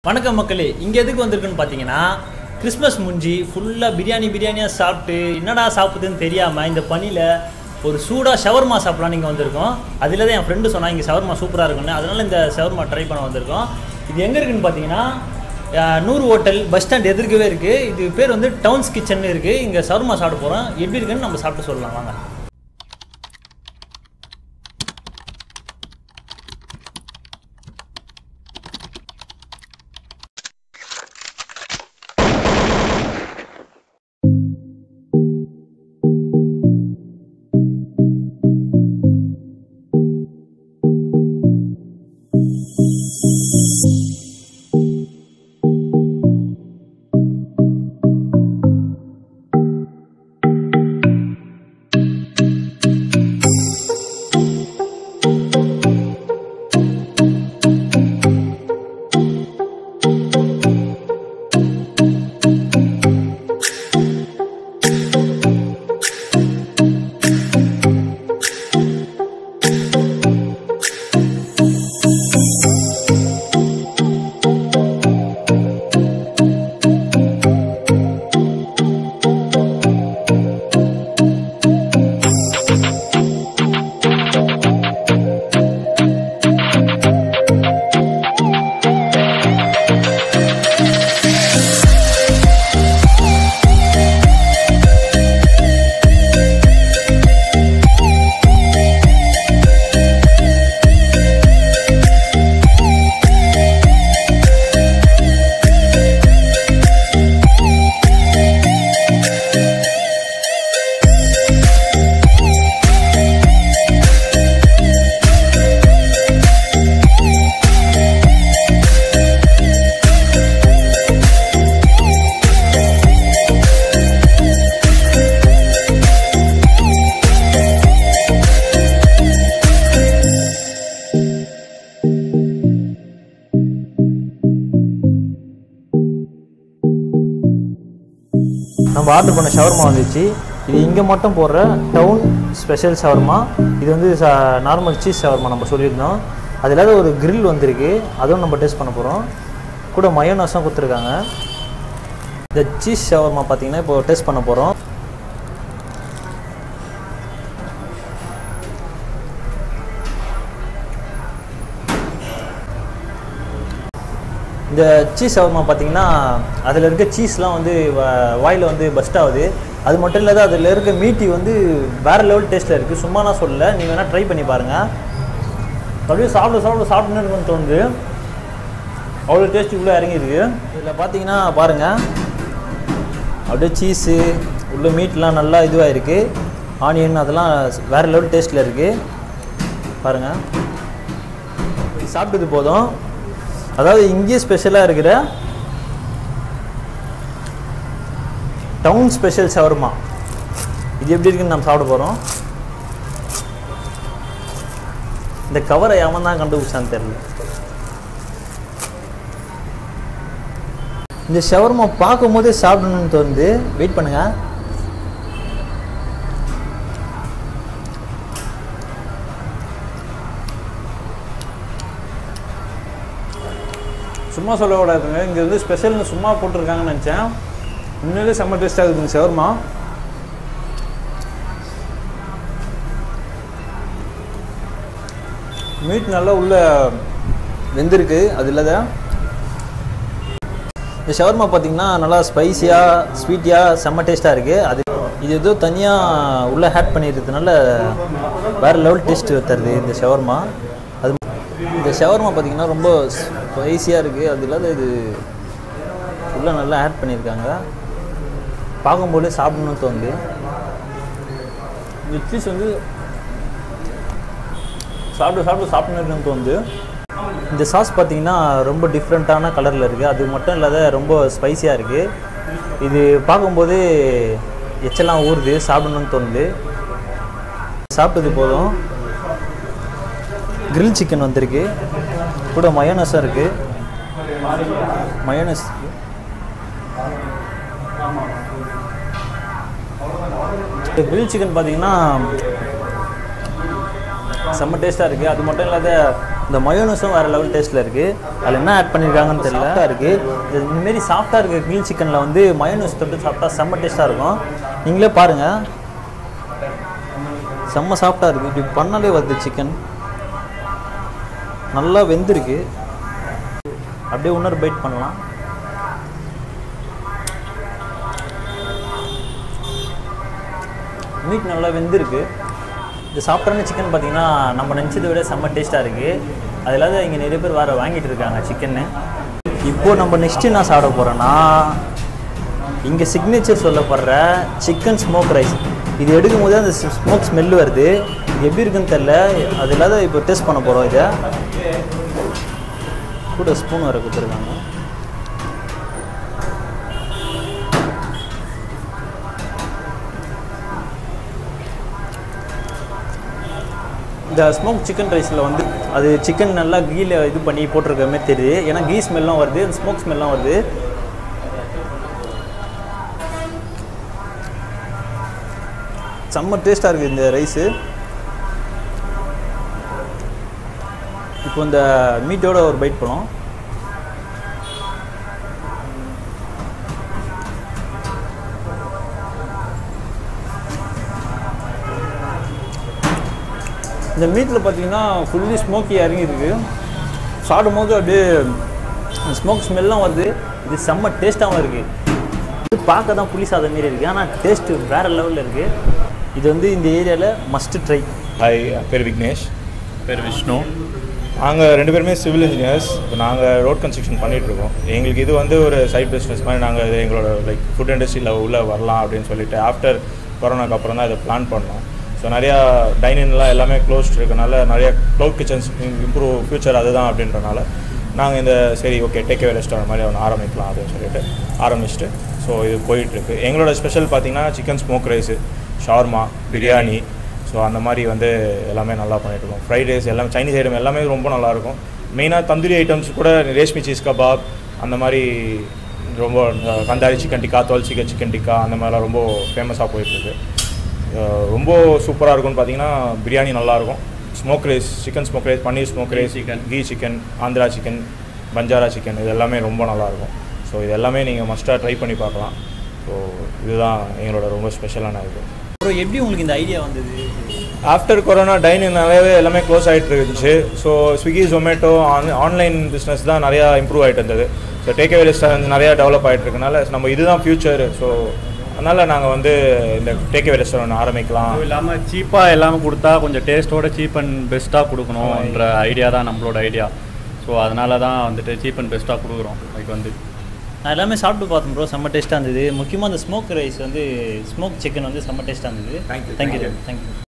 வணக்கம் மக்களே இங்கே எதுக்கு வந்திருக்குன்னு பார்த்தீங்கன்னா கிறிஸ்மஸ் முடிஞ்சு ஃபுல்லாக பிரியாணி பிரியாணியாக சாப்பிட்டு என்னடா சாப்பிடுதுன்னு தெரியாமல் இந்த பனியில் ஒரு சூடாக ஷவர்மா சாப்பிடலாம்னு இங்கே வந்திருக்கோம் அதில் தான் என் ஃப்ரெண்டு சொன்னான் இங்கே ஷவர்மா சூப்பராக இருக்குன்னு அதனால் இந்த ஷவர்மா ட்ரை பண்ண வந்திருக்கோம் இது எங்கே இருக்குன்னு பார்த்தீங்கன்னா அஹ், நூறு ஹோட்டல் பஸ் ஸ்டாண்ட் எதிர்க்கவே இருக்குது இது பேர் வந்து டவுன்ஸ் கிச்சன் இருக்குது இங்கே ஷவர்மா சாப்பிட போகிறோம் எப்படி இருக்குன்னு நம்ம சாப்பிட்டு சொல்லலாம் வாங்க நம்ம ஆர்டர் பண்ண ஷவர்மா வந்துச்சு இது இங்கே மட்டும் போடுற டவுன் ஸ்பெஷல் ஷவர்மா இது வந்து நார்மல் சீஸ் ஷவர்மா நம்ம சொல்லியிருந்தோம் அது இல்லாத ஒரு grill வந்திருக்கு அதுவும் நம்ம டேஸ்ட் பண்ண போகிறோம் கூட மயோனஸும் கொடுத்துருக்காங்க இந்த சீஸ் ஷவர்மா பார்த்தீங்கன்னா இப்போ டேஸ்ட் பண்ண போகிறோம் இந்த சீஸ் ஷவர்மா பார்த்தீங்கன்னா அதில் இருக்க சீஸ்லாம் வந்து வ- வாயில வந்து பஸ்ட் ஆகுது அது மட்டும் இல்லாத அதில் இருக்க மீட்டி வந்து வேறு லெவல் டேஸ்ட்டில் இருக்குது சும்மா நான் சொல்லல நீங்கள் வேணால் ட்ரை பண்ணி பாருங்கள் அப்படியே சாப்பிட சாப்பிட சாப்பிட்டுன்னு இருக்குன்னு தோணுது அவ்வளோ டேஸ்ட் இவ்வளோ இறங்கிருக்கு இதில் பார்த்தீங்கன்னா பாருங்கள் அப்படியே சீஸு உள்ள மீட்லாம் நல்லா இதுவாக இருக்குது ஆனியன் அதெல்லாம் வேறு லெவல் டேஸ்ட்டில் இருக்குது பாருங்கள் இது சாப்பிட்டது போதும் அதாவது இங்கேயே ஸ்பெஷலாக இருக்கிற டவுன் ஸ்பெஷல் ஷவர்மா இது எப்படி இருக்குன்னு நம்ம சாப்பிட போகிறோம் இந்த கவரை எவன் தான் கண்டுபிடிச்சான்னு தெரியல இந்த ஷவர்மா பார்க்கும் போதே சாப்பிடணும்னு தோணுது வெயிட் பண்ணுங்க சும்மா சொல்ல கூடாதுங்க இங்கே வந்து ஸ்பெஷல்னு சும்மா போட்டிருக்காங்கன்னு நினச்சேன் உண்மையிலே செம்ம டேஸ்ட்டாக இருக்குதுங்க ஷவர்மா மீட் நல்லா உள்ள வெந்திருக்கு அது இல்லாத இந்த ஷவர்மா பார்த்தீங்கன்னா நல்லா ஸ்பைசியாக ஸ்வீட்டியாக செம்ம டேஸ்ட்டாக இருக்குது அது இது ஏதோ தனியாக உள்ளே ஆட் பண்ணிடுறதுனால வேறு லெவல் டேஸ்ட் தருது இந்த ஷவர்மா அது இந்த ஷவர்மா பார்த்தீங்கன்னா ரொம்ப ஸ்பைசியாக இருக்குது அது இல்லாத இது உள்ளே நல்லா ஆட் பண்ணியிருக்காங்க பார்க்கும்போதே சாப்பிடணும்னு தோணுது இந்த சீஸ் வந்து சாப்பிட்டு சாப்பிட்டு சாப்பிட்ணுன்னு தோணுது இந்த சாஸ் பார்த்தீங்கன்னா ரொம்ப டிஃப்ரெண்ட்டான கலரில் இருக்குது அது மட்டும் இல்லாத ரொம்ப ஸ்பைசியாக இருக்குது இது பார்க்கும்போது எச்செல்லாம் ஊறுது சாப்பிடணும்னு தோணுது சாப்பிட்டது போதும் கிரில் சிக்கன் வந்திருக்கு கூட மயோனஸும் இருக்குது மயோனஸ் இந்த கிரில் சிக்கன் பார்த்தீங்கன்னா செம்ம டேஸ்ட்டாக இருக்குது அது மட்டும் இல்லாத இந்த மயோனஸும் வேறு லெவல் டேஸ்ட்டில் இருக்குது அதில் என்ன ஆட் பண்ணியிருக்காங்கன்னு தெரியல இருக்குது இது இந்தமாரி சாஃப்டாக இருக்க கிரில் சிக்கனில் வந்து மயோனஸ் தொட்டு சாப்பிட்டா செம்ம டேஸ்ட்டாக இருக்கும் நீங்களே பாருங்கள் செம்ம சாஃப்டாக இருக்குது இப்படி பண்ணாலே வருது சிக்கன் நல்லா வெந்திருக்கு அப்படியே இன்னொரு பைட் பண்ணலாம் மீட் நல்லா வெந்திருக்கு இந்த சாப்பிட்றான சிக்கன் பார்த்தீங்கன்னா நம்ம நினச்சதை விட செம்ம டேஸ்ட்டாக இருக்குது அது இல்லாத இங்கே நிறைய பேர் வேறு வாங்கிட்டு இருக்காங்க சிக்கன்னு இப்போது நம்ம நெக்ஸ்ட்டு என்ன சாப்பிட போகிறோன்னா இங்கே சிக்னேச்சர் சொல்லப்படுற சிக்கன் ஸ்மோக் ரைஸ் இது எடுக்கும் போதே அந்த ஸ்மோக் ஸ்மெல் வருது இது எப்படி இருக்குன்னு தெரில அது இல்லாத இப்போ டேஸ்ட் பண்ண போகிறோம் இதை கூட ஸ்பூன் வர கொடுத்துருக்காங்க இந்த ஸ்மோக் சிக்கன் ரைஸில் வந்து அது சிக்கன் நல்லா கீல இது பண்ணி போட்டிருக்க மாதிரி தெரியுது ஏன்னா கீ ஸ்மெல்லாம் வருது அந்த ஸ்மோக் ஸ்மெல்லாம் வருது செம்ம டேஸ்ட்டாக இருக்குது இந்த ரைஸு இப்போ இந்த மீட்டோட ஒரு பைட் போனோம் இந்த மீட்டில் பார்த்தீங்கன்னா ஃபுல்லி ஸ்மோக்கி இறங்கியிருக்கு சாப்பிடும் போது அப்படியே ஸ்மோக் ஸ்மெல்லாம் வருது இது செம்ம டேஸ்ட்டாகவும் இருக்குது இது பார்க்க தான் புளி சாதம் மாரி இருக்குது ஆனால் டேஸ்ட்டு வேறு லெவலில் இருக்குது இது வந்து இந்த ஏரியாவில் மஸ்ட் ட்ரை ஹாய் பேர் விக்னேஷ் பேர் விஷ்ணு நாங்கள் ரெண்டு பேருமே சிவில் இன்ஜினியர்ஸ் இப்போ நாங்கள் ரோட் கன்ஸ்ட்ரக்ஷன் பண்ணிகிட்ருக்கோம் எங்களுக்கு இது வந்து ஒரு சைட் பிஸ்னஸ் மாதிரி நாங்கள் இது எங்களோட லைக் ஃபுட் இண்டஸ்ட்ரியில் உள்ளே வரலாம் அப்படின்னு சொல்லிட்டு ஆஃப்டர் கொரோனாக்கு அப்புறம் தான் இதை பிளான் பண்ணோம் ஸோ நிறையா டைனிங்லாம் எல்லாமே க்ளோஸ்ட் இருக்கனால நிறைய க்ளவுட் கிச்சன்ஸ் இம்ப்ரூவ் ஃபியூச்சர் அதுதான் அப்படின்றனால நாங்கள் இந்த சரி ஓகே டேக் அவே ரெஸ்டாரண்ட் மாதிரி ஒன்று ஆரம்பிக்கலாம் அப்படின்னு சொல்லிட்டு ஆரம்பிச்சுட்டு ஸோ இது போயிட்டுருக்கு எங்களோட ஸ்பெஷல் பார்த்தீங்கன்னா சிக்கன் ஸ்மோக் ரைஸு ஷார்மா பிரியாணி ஸோ அந்த மாதிரி வந்து எல்லாமே நல்லா பண்ணிட்டு இருக்கோம் ஃப்ரைட் ரைஸ் எல்லாமே சைனீஸ் ஐட்டம் எல்லாமே ரொம்ப நல்லாயிருக்கும் மெயினாக தந்தூரி ஐட்டம்ஸ் கூட ரேஷ்மி சீஸ் கபாப் அந்த மாதிரி ரொம்ப அஹ், கந்தாரி சிக்கன் டிக்கா தோல் சிக்கன் சிக்கன் டிக்கா அந்த மாதிரிலாம் ரொம்ப ஃபேமஸாக போயிட்டுருக்கு ரொம்ப சூப்பராக இருக்கும்னு பார்த்தீங்கன்னா பிரியாணி நல்லாயிருக்கும் smoke rice chicken smoke rice paneer smoke rice chicken. Ghee chicken Andhra chicken Banjara chicken இது எல்லாமே ரொம்ப நல்லாயிருக்கும் ஸோ இது எல்லாமே நீங்கள் மஸ்ட்டாக ட்ரை பண்ணி பார்க்கலாம் ஸோ இதுதான் எங்களோட ரொம்ப ஸ்பெஷலான இது அப்புறம் எப்படி உங்களுக்கு இந்த ஐடியா வந்தது ஆஃப்டர் கொரோனா டைனிங் நிறையவே எல்லாமே க்ளோஸ் ஆகிட்டு இருந்துச்சு so Swiggy Zomato on online business தான் நிறையா இம்ப்ரூவ் ஆகிட்டு இருந்தது ஸோ டேக்அவே ரெஸ்டாரண்ட் நிறையா டெவலப் ஆகிட்டு இருக்கனால நம்ம இதுதான் ஃபியூச்சர் ஸோ அதனால் நாங்கள் வந்து இந்த டேக்அவே ரெஸ்டாரண்ட் ஆரம்பிக்கலாம் அதுவும் இல்லாமல் சீப்பாக எல்லாமே கொடுத்தா கொஞ்சம் டேஸ்ட்டோட சீப் அண்ட் பெஸ்ட்டாக கொடுக்கணுன்ற ஐடியா தான் நம்மளோட ஐடியா ஸோ அதனால தான் வந்துட்டு சீப் அண்ட் பெஸ்ட்டாக கொடுக்குறோம் லைக் வந்து நான் எல்லாமே சாப்பிட்டு பார்த்தேன் ப்ரோ செம்ம டேஸ்ட்டாக இருந்தது முக்கியமாக அந்த ஸ்மோக் ரைஸ் வந்து ஸ்மோக் சிக்கன் வந்து செம்ம டேஸ்ட்டாக இருந்தது Thank you, thank you thank you. Thank you